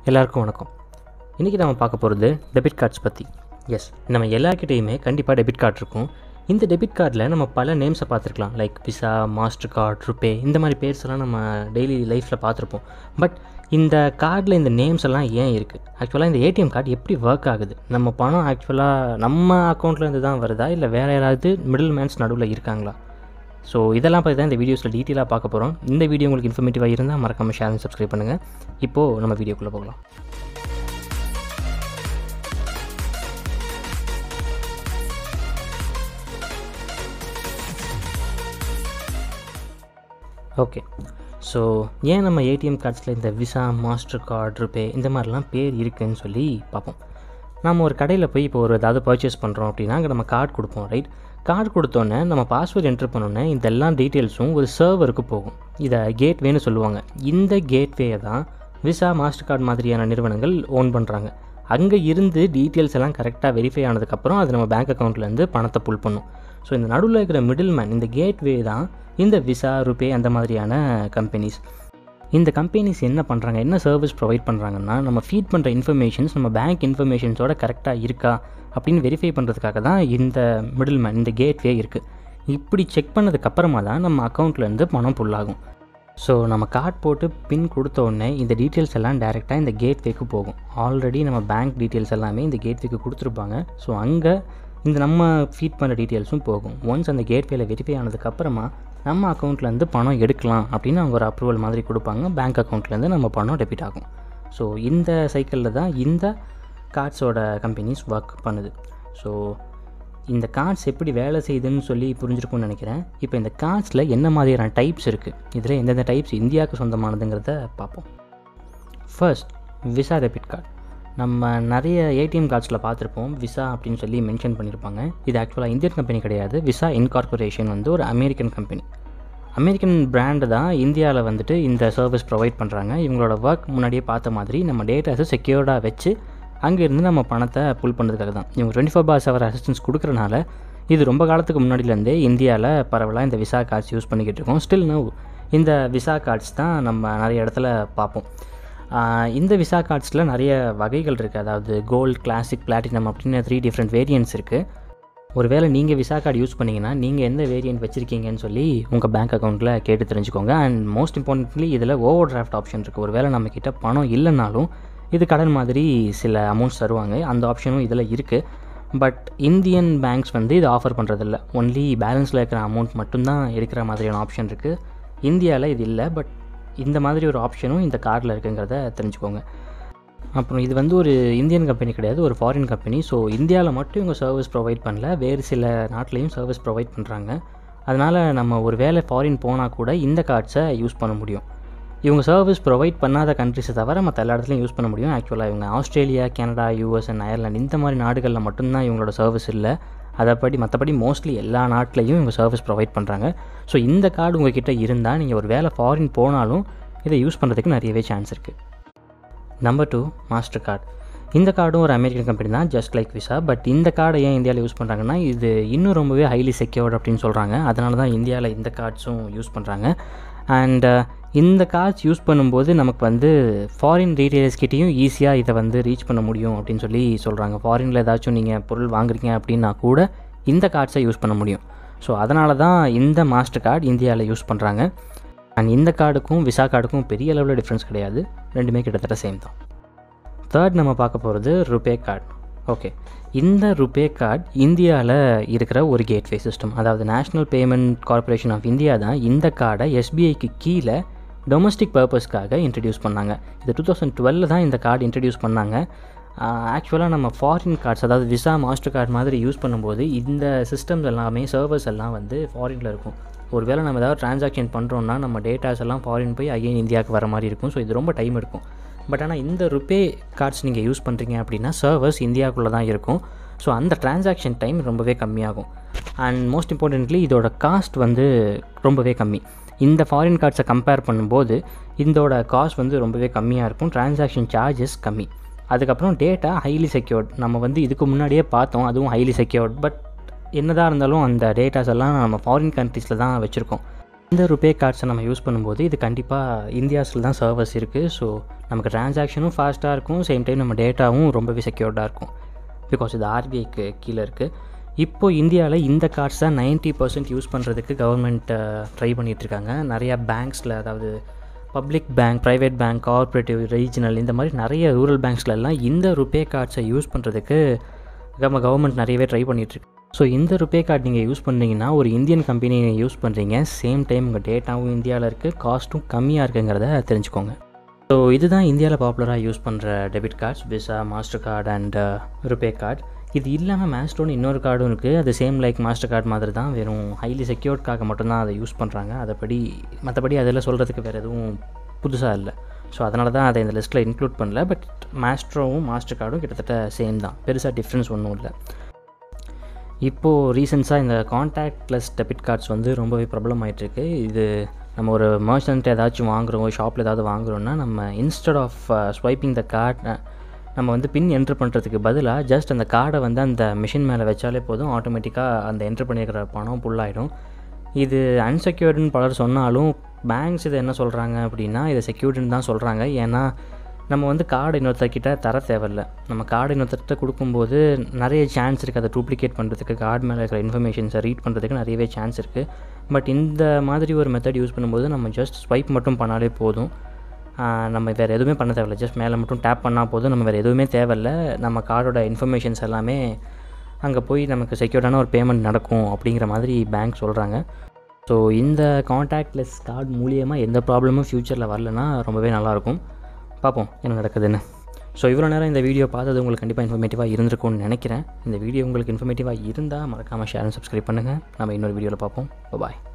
எல்லாருக்கும் வணக்கம் இன்றைக்கி நம்ம பார்க்க போகிறது டெபிட் கார்ட்ஸ் பற்றி எஸ் நம்ம எல்லாருக்கிட்டேயுமே கண்டிப்பாக டெபிட் கார்டு இருக்கும் இந்த டெபிட் கார்டில் நம்ம பல நேம்ஸை பார்த்துருக்கலாம் like Visa Mastercard RuPay இந்த மாதிரி பேர்ஸ் எல்லாம் நம்ம டெய்லி லைஃப்பில் பார்த்துருப்போம் பட் இந்த கார்டில் இந்த நேம்ஸ் எல்லாம் ஏன் இருக்குது ஆக்சுவலாக இந்த ஏடிஎம் கார்டு எப்படி ஒர்க் ஆகுது நம்ம பணம் ஆக்சுவலாக நம்ம அக்கௌண்ட்டில் இருந்து தான் வருதா இல்லை வேறு யாராவது மிடில் மேன்ஸ் நடுவில் இருக்காங்களா ஸோ இதெல்லாம் பற்றி தான் இந்த வீடியோஸில் டீட்டெயிலாக பார்க்க போகிறோம் இந்த வீடியோ உங்களுக்கு இன்ஃபர்மேட்டிவாக இருந்தால் மறக்காமல் ஷேர் அண்ட் சப்ஸ்கிரைப் பண்ணுங்கள் இப்போது நம்ம வீடியோக்குள்ளே போகலாம் ஓகே ஸோ ஏன் நம்ம ஏடிஎம் கார்ட்ஸில் இந்த விசா மாஸ்டர் கார்டு ருபே இந்த மாதிரிலாம் பேர் இருக்குன்னு சொல்லி பார்ப்போம் நம்ம ஒரு கடையில் போய் இப்போ ஒரு ஏதாவது பர்ச்சேஸ் பண்ணுறோம் அப்படின்னா அங்கே நம்ம கார்டு கொடுப்போம் ரைட் கார்டு கொடுத்தோன்னே நம்ம பாஸ்வேர்டு என்ட்ரு பண்ணோன்னே இதெல்லாம் டீட்டெயில்ஸும் ஒரு சர்வருக்கு போகும் இதை கேட்வேன்னு சொல்லுவாங்க இந்த கேட்வேயை தான் விசா மாஸ்டர் கார்டு மாதிரியான நிறுவனங்கள் ஓன் பண்ணுறாங்க அங்கே இருந்து டீட்டெயில்ஸ் எல்லாம் கரெக்டாக வெரிஃபை ஆனதுக்கப்புறம் அது நம்ம பேங்க் அக்கௌண்ட்லேருந்து பணத்தை புல் பண்ணும் ஸோ இந்த நடுவில் இருக்கிற மிடில் மேன் இந்த கேட்வே தான் இந்த விசா ருபே அந்த மாதிரியான கம்பெனிஸ் இந்த கம்பெனிஸ் என்ன பண்ணுறாங்க என்ன சர்வீஸ் ப்ரொவைட் பண்ணுறாங்கன்னா நம்ம ஃபீட் பண்ணுற இன்ஃபர்மேஷன்ஸ் நம்ம பேங்க் இன்ஃபர்மேஷன்ஸோட கரெக்டாக இருக்கா அப்படின்னு வெரிஃபை பண்ணுறதுக்காக தான் இந்த மிடில் மேன் இந்த கேட்வே இருக்குது இப்படி செக் பண்ணதுக்கப்புறமா தான் நம்ம அக்கௌண்ட்லேருந்து பணம் புல்லாகும் ஸோ நம்ம கார்டு போட்டு பின் கொடுத்த உடனே இந்த டீட்டெயில்ஸ் எல்லாம் டேரெக்டாக இந்த கேட்வேக்கு போகும் ஆல்ரெடி நம்ம பேங்க் டீட்டெயில்ஸ் எல்லாமே இந்த கேட்வேக்கு கொடுத்துருப்பாங்க ஸோ அங்கே இந்த நம்ம ஃபீட் பண்ணுற டீட்டெயில்ஸும் போகும் ஒன்ஸ் அந்த கேட்வேல வெரிஃபை ஆனதுக்கப்புறமா நம்ம அக்கௌண்ட்லேருந்து பணம் எடுக்கலாம் அப்படின்னு அவங்க ஒரு அப்ரூவல் மாதிரி கொடுப்பாங்க பேங்க் அக்கௌண்ட்லேருந்து நம்ம பணம் டெபிட் ஆகும் ஸோ இந்த சைக்கிளில் தான் இந்த கார்ட்ஸோட கம்பெனிஸ் ஒர்க் பண்ணுது ஸோ இந்த கார்ட்ஸ் எப்படி வேலை செய்யுதுன்னு சொல்லி புரிஞ்சிருக்கும்னு நினைக்கிறேன் இப்போ இந்த கார்ட்ஸில் என்ன மாதிரியான டைப்ஸ் இருக்குது இதில் எந்தெந்த டைப்ஸ் இந்தியாவுக்கு சொந்தமானதுங்கிறத பார்ப்போம் ஃபர்ஸ்ட் விசா டெபிட் கார்டு நம்ம நிறைய ஏடிஎம் கார்ட்ஸில் பார்த்துருப்போம் விசா அப்படின்னு சொல்லி மென்ஷன் பண்ணியிருப்பாங்க இது ஆக்சுவலாக இந்தியன் கம்பெனி கிடையாது விசா இன்கார்பரேஷன் வந்து ஒரு அமெரிக்கன் கம்பெனி அமெரிக்கன் பிராண்டு தான் இந்தியாவில் வந்துட்டு இந்த சர்வீஸ் ப்ரொவைட் பண்ணுறாங்க இவங்களோட ஒர்க் முன்னாடியே பார்த்த மாதிரி நம்ம டேட்டாஸை செக்யூர்டாக வச்சு அங்கேருந்து நம்ம பணத்தை புல் பண்ணுறதுக்காக தான் இவங்க டுவெண்ட்டி ஃபோர் பார் செவர் அசிஸ்டன்ஸ் கொடுக்குறனால இது ரொம்ப காலத்துக்கு முன்னாடியிலேருந்தே இந்தியாவில் பரவலாக இந்த விசா கார்ட்ஸ் யூஸ் பண்ணிக்கிட்டு இருக்கோம் ஸ்டில் நோ இந்த விசா கார்ட்ஸ் தான் நம்ம நிறைய இடத்துல பார்ப்போம் இந்த விசா கார்ட்ஸில் நிறைய வகைகள் இருக்குது அதாவது கோல்டு கிளாசிக் பிளாட்டினம் அப்படின்னு த்ரீ டிஃப்ரெண்ட் வேரியன்ட்ஸ் இருக்குது ஒருவேளை நீங்கள் விசா கார்டு யூஸ் பண்ணிங்கன்னா நீங்கள் எந்த வேரியன்ட் வச்சுருக்கீங்கன்னு சொல்லி உங்கள் பேங்க் அக்கௌண்ட்டில் கேட்டு தெரிஞ்சுக்கோங்க அண்ட் மோஸ்ட் இம்பார்ட்டன்ட்லி இதில் ஓவர் டிராஃப்ட் ஆப்ஷன் இருக்குது ஒருவேளை நம்மக்கிட்ட பணம் இல்லைனாலும் இது கடன் மாதிரி சில அமௌண்ட்ஸ் தருவாங்க அந்த ஆப்ஷனும் இதில் இருக்குது பட் இந்தியன் பேங்க்ஸ் வந்து இது ஆஃபர் பண்ணுறதில்ல ஒன்லி பேலன்ஸில் இருக்கிற அமௌண்ட் மட்டும்தான் எடுக்கிற மாதிரியான ஆப்ஷன் இருக்குது இந்தியாவில் இது இல்லை பட் இந்த மாதிரி ஒரு ஆப்ஷனும் இந்த கார்டில் இருக்குங்கிறத தெரிஞ்சுக்கோங்க அப்புறம் இது வந்து ஒரு இந்தியன் கம்பெனி கிடையாது ஒரு ஃபாரின் கம்பெனி ஸோ இந்தியாவில் மட்டும் இவங்க சர்வீஸ் ப்ரொவைட் பண்ணல வேறு சில நாட்டிலையும் சர்வீஸ் ப்ரொவைட் பண்ணுறாங்க அதனால் நம்ம ஒரு வேலை ஃபாரின் போனால் கூட இந்த கார்ட்ஸை யூஸ் பண்ண முடியும் இவங்க சர்வீஸ் ப்ரொவைட் பண்ணாத கண்ட்ரிஸை தவிர மற்ற எல்லா இடத்துலையும் யூஸ் பண்ண முடியும் ஆக்சுவலாக இவங்க Australia Canada US and Ireland இந்த மாதிரி நாடுகளில் மட்டும்தான் இவங்களோட சர்வீஸ் இல்லை அதைப்படி மற்றபடி மோஸ்ட்லி எல்லா நாட்டிலையும் இவங்க சர்வீஸ் ப்ரொவைட் பண்ணுறாங்க ஸோ இந்த கார்டு உங்கள் கிட்டே இருந்தால் நீங்கள் ஒரு வேலை ஃபாரின் போனாலும் இதை யூஸ் பண்ணுறதுக்கு நிறையவே சான்ஸ் இருக்குது நம்பர் டூ மாஸ்டர் கார்டு இந்த கார்டும் ஒரு அமெரிக்கன் கம்பெனி தான் ஜஸ்ட் லைக் விசா பட் இந்த கார்டை ஏன் இந்தியாவில் யூஸ் பண்ணுறாங்கன்னா இது இன்னும் ரொம்பவே ஹைலி செக்யூர்ட் அப்படின்னு சொல்கிறாங்க அதனால தான் இந்தியாவில் இந்த கார்ட்ஸும் யூஸ் பண்ணுறாங்க அண்ட் இந்த கார்ட்ஸ் யூஸ் பண்ணும்போது நமக்கு வந்து ஃபாரின் ரீட்டெயிலர்ஸ்கிட்டையும் ஈஸியாக இதை வந்து ரீச் பண்ண முடியும் அப்படின்னு சொல்லி சொல்கிறாங்க ஃபாரினில் ஏதாச்சும் நீங்கள் பொருள் வாங்குறீங்க அப்படின்னா கூட இந்த கார்ட்ஸை யூஸ் பண்ண முடியும் ஸோ அதனால தான் இந்த மாஸ்டர் கார்டு இந்தியாவில் யூஸ் பண்ணுறாங்க அண்ட் இந்த கார்டுக்கும் விசா கார்டுக்கும் பெரிய அளவில் டிஃப்ரென்ஸ் கிடையாது ரெண்டுமே கிட்டத்தட்ட சேம் தான் தேர்ட் நம்ம பார்க்க போகிறது ருபே கார்டு ஓகே இந்த ருபே கார்டு இந்தியாவில் இருக்கிற ஒரு கேட்வே சிஸ்டம் அதாவது National Payment Corporation of India தான் இந்த கார்டை எஸ்பிஐக்கு கீழே டொமஸ்டிக் பர்பஸ்க்காக இன்ட்ரடியூஸ் பண்ணாங்க இது டூ தௌசண்ட் டுவெல் தான் இந்த கார்டு இன்ட்ரடியூஸ் பண்ணாங்க ஆக்சுவலாக நம்ம ஃபாரின் கார்ட்ஸ் அதாவது விசா மாஸ்டர் கார்டு மாதிரி யூஸ் பண்ணும்போது இந்த சிஸ்டம்ஸ் எல்லாமே சர்வர்ஸ் எல்லாம் வந்து ஃபாரினில் இருக்கும் ஒருவேளை நம்ம ஏதாவது ட்ரான்சாக்ஷன் பண்ணுறோன்னா நம்ம டேட்டாஸ் எல்லாம் ஃபாரின் போய் அகைன் இந்தியாவுக்கு வர மாதிரி இருக்கும் ஸோ இது ரொம்ப டைம் எடுக்கும் பட் ஆனால் இந்த ருபே கார்ட்ஸ் நீங்கள் யூஸ் பண்ணுறீங்க அப்படின்னா சர்வர்ஸ் இந்தியாவுக்குள்ளே தான் இருக்கும் ஸோ அந்த ட்ரான்சாக்ஷன் டைம் ரொம்பவே கம்மியாகும் அண்ட் மோஸ்ட் இம்பார்ட்டன்ட்லி இதோட காஸ்ட் வந்து ரொம்பவே கம்மி இந்த ஃபாரின் கார்ட்ஸை கம்பேர் பண்ணும்போது இதோட காஸ்ட் வந்து ரொம்பவே கம்மியாக இருக்கும் ட்ரான்சாக்ஷன் சார்ஜஸ் கம்மி அதுக்கப்புறம் டேட்டா ஹைலி செக்யூர்ட் நம்ம வந்து இதுக்கு முன்னாடியே பார்த்தோம் அதுவும் ஹைலி செக்யூர்ட் பட் என்னதான் இருந்தாலும் அந்த டேட்டாஸ் எல்லாம் நம்ம ஃபாரின் கண்ட்ரீஸில் தான் வச்சுருக்கோம் இந்த ருபே கார்ட்ஸை நம்ம யூஸ் பண்ணும்போது இது கண்டிப்பாக இந்தியாஸில் தான் சர்வர்ஸ் இருக்குது ஸோ நமக்கு டிரான்சாக்ஷனும் ஃபாஸ்ட்டாக இருக்கும் சேம் டைம் நம்ம டேட்டாவும் ரொம்பவே செக்யூர்டாக இருக்கும் பிகாஸ் இது ஆர்பிஐக்கு கீழே இருக்குது இப்போது இந்தியாவில் இந்த கார்ட்ஸ் தான் நைன்ட்டி பர்சன்ட் யூஸ் பண்ணுறதுக்கு கவர்மெண்ட் ட்ரை பண்ணிகிட்ருக்காங்க நிறையா பேங்க்ஸில் அதாவது public bank private bank cooperative regional இந்த மாதிரி நிறைய ரூரல் பேங்க்ஸ்லலாம் இந்த ருபே கார்ட்ஸை யூஸ் பண்ணுறதுக்கு நம்ம கவர்மெண்ட் நிறையவே ட்ரை பண்ணிகிட்ருக்கு ஸோ இந்த ருபே கார்டு நீங்கள் யூஸ் பண்ணுறீங்கன்னா ஒரு இந்தியன் கம்பெனி யூஸ் பண்ணுறீங்க சேம் டைம் உங்கள் டேட்டாவும் இந்தியாவில் இருக்குது காஸ்ட்டும் கம்மியாக இருக்குங்கிறத தெரிஞ்சுக்கோங்க ஸோ இதுதான் இந்தியாவில் பாப்புலராக யூஸ் பண்ணுற debit cards Visa Mastercard and RuPay card இது இல்லாமல் மேஸ்டோன் இன்னொரு கார்டும் இருக்குது அது சேம் லைக் மாஸ்டர் கார்டு மாதிரி தான் வெறும் ஹைலி செக்யூர்ட்காக மட்டும்தான் அதை யூஸ் பண்ணுறாங்க அதைப்படி மற்றபடி அதில் சொல்கிறதுக்கு வேறு எதுவும் புதுசாக இல்லை ஸோ அதனால தான் அதை இந்த லிஸ்ட்டில் இன்க்ளூட் பண்ணல பட் மாஸ்ட்ரோவும் மாஸ்டர் கார்டும் கிட்டத்தட்ட சேம் தான் பெருசாக டிஃப்ரென்ஸ் ஒன்றும் இல்லை இப்போது ரீசெண்ட்ஸாக இந்த கான்டாக்ட்லெஸ் டெபிட் கார்ட்ஸ் வந்து ரொம்பவே ப்ராப்ளம் ஆகிட்டுருக்கு இது நம்ம ஒரு மர்ச்சன்ட் ஏதாச்சும் வாங்குகிறோம் ஷாப்பில் ஏதாவது வாங்குகிறோன்னா நம்ம instead of swiping the card நம்ம வந்து பின் என்ட்ரு பண்ணுறதுக்கு பதிலாக ஜஸ்ட் அந்த கார்டை வந்து அந்த மிஷின் மேலே வச்சாலே போதும் ஆட்டோமேட்டிக்காக அந்த என்ட்ரு பண்ணியிருக்கிற பணம் ஃபுல்லாகிடும் இது அன்செக்யூர்டுன்னு பலர் சொன்னாலும் பேங்க்ஸ் இதை என்ன சொல்கிறாங்க அப்படின்னா இதை செக்யூர்டுன்னு தான் சொல்கிறாங்க ஏன்னா நம்ம வந்து கார்டு இன்னொருத்தர்கிட்ட தர தேவையில்ல நம்ம கார்டு இன்னொருத்தர்கிட்ட கொடுக்கும்போது நிறைய சான்ஸ் இருக்குது அதை டூப்ளிகேட் பண்ணுறதுக்கு கார்டு மேலே இருக்கிற இன்ஃபர்மேஷன்ஸை ரீட் பண்ணுறதுக்கு நிறையவே சான்ஸ் இருக்குது பட் இந்த மாதிரி ஒரு மெத்தட் யூஸ் பண்ணும்போது நம்ம ஜஸ்ட் ஸ்வைப் மட்டும் பண்ணாலே போதும் நம்ம வேறு எதுவுமே பண்ண தேவையில்ல ஜஸ்ட் மேலே மட்டும் டேப் பண்ணால் போதும் நம்ம வேறு எதுவுமே தேவையில்ல நம்ம கார்டோட இன்ஃபர்மேஷன்ஸ் எல்லாமே அங்கே போய் நமக்கு செக்யூர்டான ஒரு பேமெண்ட் நடக்கும் அப்படிங்கிற மாதிரி பேங்க் சொல்கிறாங்க ஸோ இந்த காண்டாக்ட்லெஸ் கார்டு மூலியமாக எந்த ப்ராப்ளமும் ஃப்யூச்சரில் வரலன்னா ரொம்பவே நல்லாயிருக்கும் பார்ப்போம் என்ன நடக்குதுன்னு ஸோ இவ்வளோ நேரம் இந்த வீடியோ பார்த்தது உங்களுக்கு கண்டிப்பாக இன்ஃபர்மேட்டிவாக இருந்திருக்கும்னு நினைக்கிறேன் இந்த வீடியோ உங்களுக்கு இன்ஃபர்மேட்டிவாக இருந்தால் மறக்காமல் ஷேர் அண்ட் சப்ஸ்கிரைப் பண்ணுங்கள் நம்ம இன்னொரு வீடியோவில் பார்ப்போம் பாய்